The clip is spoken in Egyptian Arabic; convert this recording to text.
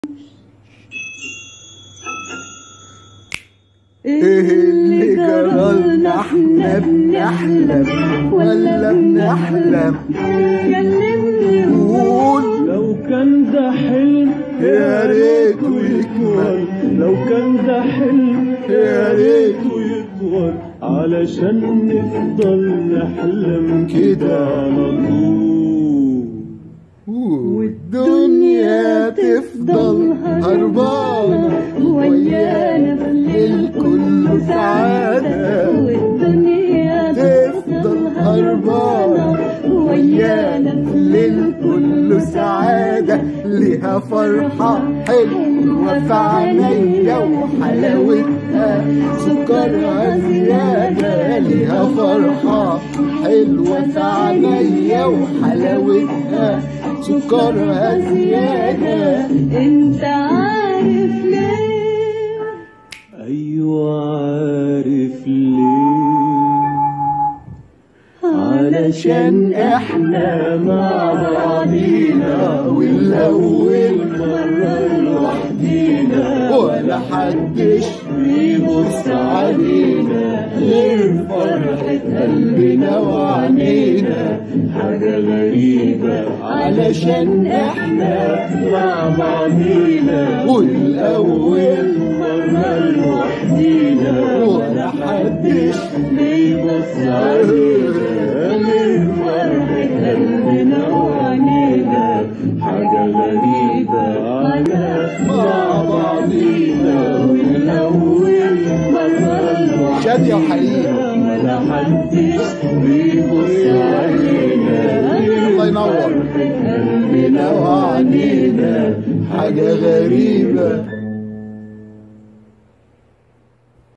ايه اللي جرالنا احنا بنحلم ولا بنحلم كلمني قول لو كان ده حلم يا ريته يكمل لو كان ده حلم يا ريته يطول علشان نفضل نحلم كده على طول والدنيا تفضل هربانة ويانا في الليل كله سعادة والدنيا تفضل هربانة ويانا في الليل كله سعادة ليها فرحة حلوة في عينيا وحلاوتها سكرها زيادة ليها فرحة حلوة في عينيا وحلاوتها سكرها زيادة انت عارف ليه ايوه عارف ليه علشان احنا مع بعضينا والاول مرة لوحدينا ولا حدش بيبص علينا غير فرحة قلبنا وعنينا حاجة غريبة علشان احنا مع بعضينا والاول مرة لوحدينا ولا حدش بيبص علينا غير فرحة قلبنا وعنينا حاجة غريبة على مع بعضينا والأول مرة لوحدينا شادية وحليم ولا حدش بيبص علينا الله ينور قلبنا وعنينا حاجة غريبة